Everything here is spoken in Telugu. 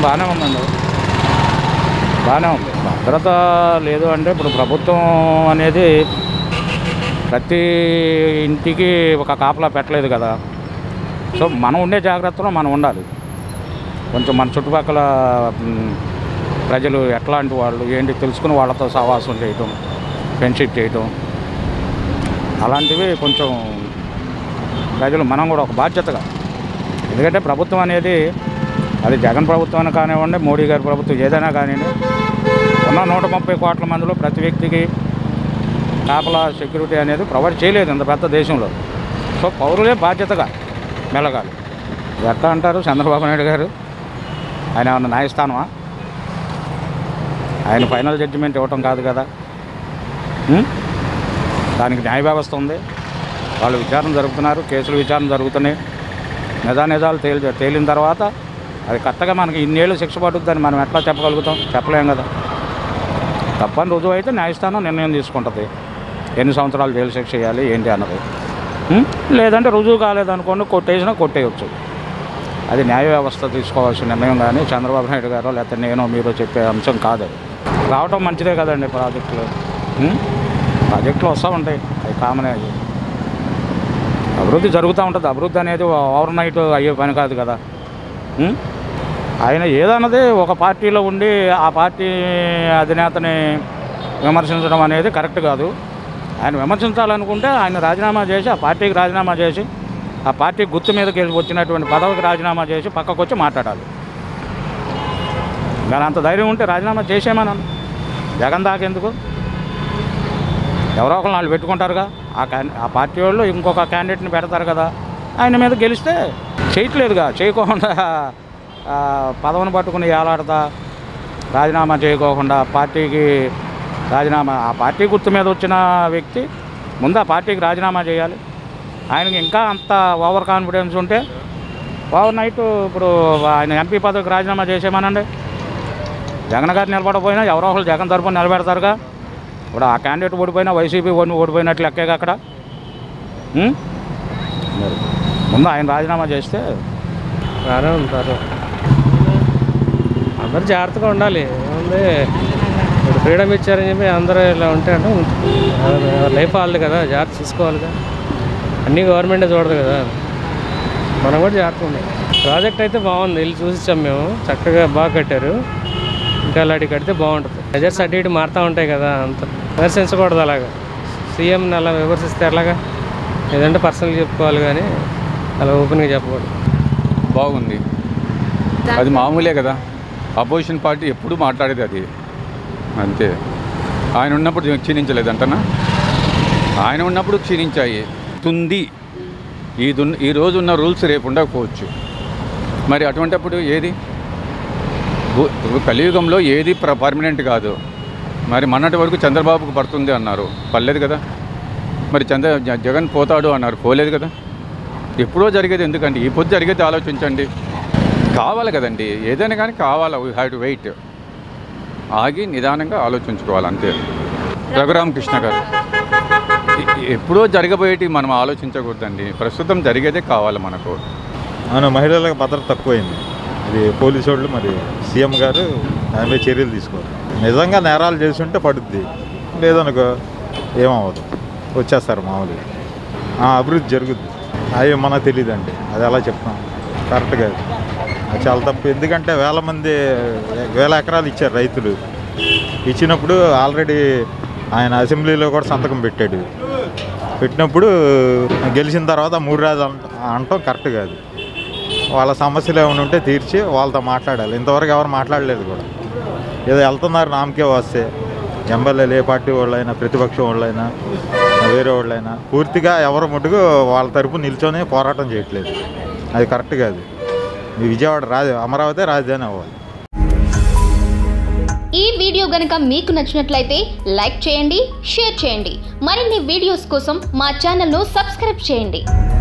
బాగానే ఉందండి బాగానే ఉంది భద్రత లేదు అంటే ఇప్పుడు ప్రభుత్వం అనేది ప్రతి ఇంటికి ఒక కాపలా పెట్టలేదు కదా సో మనం ఉండే జాగ్రత్తలో మనం ఉండాలి కొంచెం మన చుట్టుపక్కల మ్, ప్రజలు ఎట్లాంటి వాళ్ళు ఏంటి తెలుసుకుని వాళ్ళతో సహవాసం చేయటం ఫ్రెండ్షిప్ చేయటం అలాంటివి కొంచెం ప్రజలు మనం కూడా ఒక బాధ్యతగా ఎందుకంటే ప్రభుత్వం అనేది అది జగన్ ప్రభుత్వం అని కానివ్వండి మోడీ గారి ప్రభుత్వం ఏదైనా కానివ్వండి ఉన్న నూట ముప్పై కోట్ల మందిలో ప్రతి వ్యక్తికి కాపలా సెక్యూరిటీ అనేది ప్రొవైడ్ చేయలేదు ఇంత పెద్ద దేశంలో సో పౌరులే బాధ్యతగా మెలగాలి ఎట్లా అంటారు చంద్రబాబు నాయుడు గారు ఆయన ఏమన్నా న్యాయస్థానమా ఆయన ఫైనల్ జడ్జిమెంట్ ఇవ్వటం కాదు కదా ఉం? దానికి న్యాయ వ్యవస్థ ఉంది వాళ్ళు విచారణ జరుపుతున్నారు కేసులు విచారణ జరుగుతున్నాయి నిజా నిజాలు తేలి తేలిన తర్వాత అది కరెక్ట్గా మనకి ఇన్నేళ్ళు శిక్ష పడుతుందని మనం ఎట్లా చెప్పగలుగుతాం చెప్పలేం కదా తప్పని రుజువు అయితే న్యాయస్థానం నిర్ణయం తీసుకుంటుంది ఎన్ని సంవత్సరాలు జైలు శిక్ష చేయాలి ఏంటి అన్నది ఉం? లేదంటే రుజువు కాలేదనుకోండి కొట్టేసినా కొట్టేయచ్చు అది న్యాయ వ్యవస్థ తీసుకోవాల్సిన నిర్ణయం కానీ చంద్రబాబు నాయుడు గారో లేకపోతే నేను మీరు చెప్పే అంశం కాదు అది. రావటం మంచిదే కదండి ప్రాజెక్టులు ఉం? ప్రాజెక్టులు వస్తూ ఉంటాయి అవి కామనే అవి అభివృద్ధి జరుగుతూ ఉంటుంది అభివృద్ధి అనేది ఓవర్ నైట్ అయ్యే పని కాదు కదా ఉం? ఆయన ఏదన్నది ఒక పార్టీలో ఉండి ఆ పార్టీ అధినేతని విమర్శించడం అనేది కరెక్ట్ కాదు ఆయన విమర్శించాలనుకుంటే ఆయన రాజీనామా చేసి ఆ పార్టీకి రాజీనామా చేసి ఆ పార్టీ గుర్తు మీదకి వచ్చినటువంటి పదవికి రాజీనామా చేసి పక్కకు వచ్చి మాట్లాడాలి కానీ అంత ధైర్యం ఉంటే రాజీనామా చేసేమన్నాను జగన్ దాకెందుకు ఎవరో ఒకరు వాళ్ళు పెట్టుకుంటారుగా ఆ క్యాన్ ఆ పార్టీ వాళ్ళు ఇంకొక క్యాండిడేట్ని పెడతారు కదా ఆయన మీద గెలిస్తే చేయట్లేదుగా చేయకోకుండా ఆ, పదవిని పట్టుకుని ఏలాడతా రాజీనామా చేయకోకుండా పార్టీకి రాజీనామా ఆ పార్టీ గుర్తు మీద వచ్చిన వ్యక్తి ముందు ఆ పార్టీకి రాజీనామా చేయాలి ఆయనకి ఇంకా అంత ఓవర్ కాన్ఫిడెన్స్ ఉంటే ఓవర్ నైట్ ఇప్పుడు ఆయన ఎంపీ పదవికి రాజీనామా చేసేమనండి జగన్ గారు నిలబడపోయినా ఎవరో ఒకరు జగన్ తరపున నిలబెడతారుగా ఇప్పుడు ఆ క్యాండిడేట్ ఓడిపోయినా వైసీపీ ఓడి ఓడిపోయినట్లు లెక్కేగా అక్కడ ఉం? మరి ముందు ఆయన రాజీనామా చేస్తే బాగానే ఉంటారు అందరు జాగ్రత్తగా ఉండాలి ఏముంది ఇప్పుడు ఫ్రీడమ్ ఇచ్చారని చెప్పి అందరూ ఇలా ఉంటే అంటే లైఫ్ వాళ్ళది కదా జాగ్రత్త చూసుకోవాలిగా అన్నీ గవర్నమెంటే చూడదు కదా మనం కూడా జాగ్రత్తగా ఉండాలి ప్రాజెక్ట్ అయితే బాగుంది వెళ్ళి చూసిచ్చాం మేము చక్కగా బాగా కట్టారు ఇంకా అలాంటివి కడితే బాగుంటుంది మెజర్స్ అటు ఇటు మారుతూ ఉంటాయి కదా అంత విమర్శించకూడదు అలాగా సీఎంని అలా విమర్శిస్తే ఎలాగా ఏదంటే పర్సనల్ చెప్పుకోవాలి కానీ అలా ఓపెన్గా చెప్పకూడదు బాగుంది అది మామూలే కదా అపోజిషన్ పార్టీ ఎప్పుడు మాట్లాడేది అది అంతే ఆయన ఉన్నప్పుడు క్షీణించలేదంటనా ఆయన ఉన్నప్పుడు క్షీణించాయి తుంది ఈ దున్ ఈ రోజు ఉన్న రూల్స్ రేపు ఉండకపోవచ్చు మరి అటువంటప్పుడు ఏది భూ- ఇప్పుడు కలియుగంలో ఏది ప్ర పర్మనెంట్ కాదు మరి మొన్నటి వరకు చంద్రబాబుకు పడుతుంది అన్నారు పర్లేదు కదా మరి చంద్ర జ- జగన్ పోతాడు అన్నారు పోలేదు కదా ఎప్పుడో జరిగేది ఎందుకండి ఈ పొద్దు జరిగేది ఆలోచించండి కావాలి కదండి ఏదైనా కానీ కావాలి వీ హ్యావ్ టు వెయిట్ ఆగి నిదానంగా ఆలోచించుకోవాలి అంతే రఘురామకృష్ణ గారు ఎ- ఎప్పుడో జరగబోయేటి మనం ఆలోచించకూడదండి ప్రస్తుతం జరిగేదే కావాలి మనకు అవును మహిళలకు భద్రత తక్కువైంది ఇది పోలీసు వాళ్ళు మరి సీఎం గారు దాని మీద చర్యలు తీసుకోవాలి నిజంగా నేరాలు చేసి ఉంటే పడుద్ది లేదనుకో ఏమవ్వదు వచ్చేస్తారు మామూలుగా ఆ, అభివృద్ధి జరుగుద్ది అవి మనకు తెలియదండి అది ఎలా చెప్తాం కరెక్ట్ కాదు అది చాలా తప్పు ఎందుకంటే వేల మంది వేల ఎకరాలు ఇచ్చారు రైతులు ఇచ్చినప్పుడు ఆల్రెడీ ఆయన అసెంబ్లీలో కూడా సంతకం పెట్టాడు పెట్టినప్పుడు గెలిచిన తర్వాత మూడు రాజు అంట- అంటాం కరెక్ట్ కాదు వాళ్ళ సమస్యలు ఏమైనా ఉంటే తీర్చి వాళ్ళతో మాట్లాడాలి ఇంతవరకు ఎవరు మాట్లాడలేదు కూడా ఏదో వెళ్తున్నారు నామకే వస్తే ఎమ్మెల్యేలు ఏ పార్టీ వాళ్ళైనా ప్రతిపక్షం వాళ్ళైనా వేరే వాళ్ళైనా పూర్తిగా ఎవరు మటుకు వాళ్ళ తరపు నిల్చొని పోరాటం చేయట్లేదు అది కరెక్ట్ కాదు ఈ విజయవాడ రాజ అమరావతి రాజధాని అవ్వాలి ఈ వీడియో గనుక మీకు నచ్చినట్లయితే లైక్ చేయండి షేర్ చేయండి మరిన్ని వీడియోస్ కోసం మా ఛానల్ను సబ్స్క్రైబ్ చేయండి